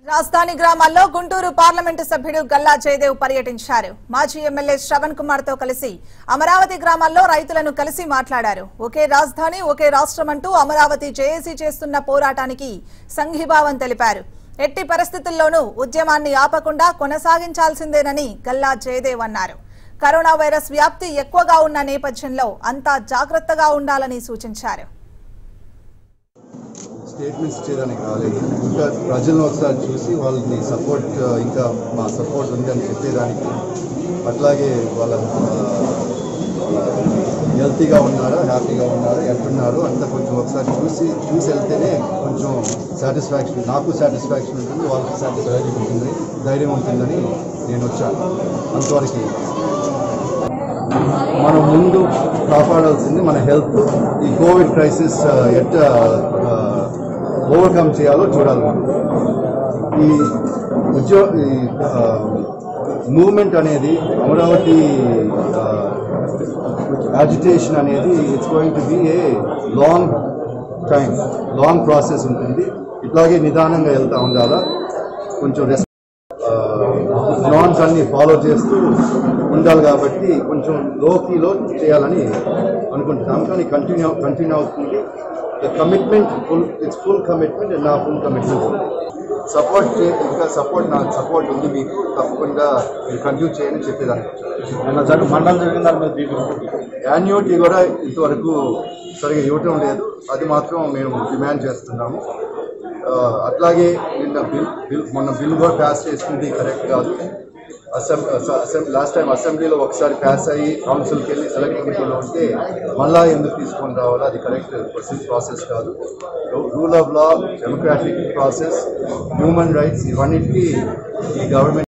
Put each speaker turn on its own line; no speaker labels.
రాజధాని గ్రామాల్లో గుంటూరు పార్లమెంటు సభ్యుడు గల్లా జయదేవ్ పర్యటించారు మాజీ ఎమ్మెల్యే శ్రవణ్ కుమార్ తో కలిసి అమరావతి గ్రామాల్లో రైతులను కలిసి మాట్లాడారు ఒకే రాజధాని ఒకే రాష్ట్రం అంటూ అమరావతి జేఏసీ చేస్తున్న పోరాటానికి సంఘీభావం తెలిపారు ఎట్టి పరిస్థితుల్లోనూ ఉద్యమాన్ని ఆపకుండా కొనసాగించాల్సిందేనని గల్లా జయదేవ్ అన్నారు కరోనా వైరస్ వ్యాప్తి ఎక్కువగా ఉన్న నేపథ్యంలో అంతా జాగ్రత్తగా ఉండాలని సూచించారు
స్టేట్మెంట్స్ ఇచ్చేదానికి రాలేదు ఇంకా ప్రజలను ఒకసారి చూసి వాళ్ళని సపోర్ట్ ఇంకా మా సపోర్ట్ ఉంది అని చెప్పేదానికి అట్లాగే వాళ్ళ హెల్తీగా ఉన్నారా హ్యాపీగా ఉన్నారా ఎట్టున్నారు అంతా కొంచెం ఒకసారి చూసి చూసి వెళ్తేనే కొంచెం సాటిస్ఫాక్షన్ నాకు సాటిస్ఫాక్షన్ ఉంటుంది వాళ్ళకి సాటిస్ఫాక్షన్ ఉంటుంది ధైర్యం ఉంటుందని నేను వచ్చాను అంతవరకు మనం ముందు కాపాడాల్సింది మన హెల్త్ ఈ కోవిడ్ క్రైసిస్ ఎట్ట ఓవర్కమ్ చేయాలో చూడాలి మనం ఈ ఉద్యో ఈ మూవ్మెంట్ అనేది అమరావతి యాజిటేషన్ అనేది it's going to be a long time long process ఉంటుంది ఇట్లాగే నిదానంగా వెళ్తూ ఉండాలా కొంచెం రెస్ నాన్స్ అన్ని ఫాలో చేస్తూ ఉండాలి కాబట్టి కొంచెం లోకీలో చేయాలని అనుకుంటున్నాం కానీ కంటిన్యూ కంటిన్యూ అవుతుంది commitment full it's full commitment and నా ఫుల్ కమిట్మెంట్ ఉంది సపోర్ట్ చే ఇంకా సపోర్ట్ నాకు సపోర్ట్ ఉంది మీకు తప్పకుండా మీరు కంటిన్యూ చేయని చెప్పేదానికి వచ్చాను.
నిన్న జరుగు మండలం జరిగిన దాని మీద మీకు
యాన్యుటీ కూడా ఇంతవరకు సరిగా ఇవ్వటం లేదు అది మాత్రం మేము డిమాండ్ చేస్తున్నాము ఆ, అట్లాగే నిన్న బిల్ బిల్ మొన్న బిల్ కూడా పాస్ చేసుకుంది కరెక్ట్ కాదు అసెంబ్లీ లాస్ట్ టైం అసెంబ్లీలో ఒకసారి పాస్ అయ్యి కౌన్సిల్కి వెళ్ళి సెలెక్ట్ కమిటీలో ఉంటే మళ్ళా ఎందుకు తీసుకొని రావాలో అది కరెక్ట్ ప్రాసెస్ కాదు rule of law democratic process human rights ఇవన్నిటికీ ఈ గవర్నమెంట్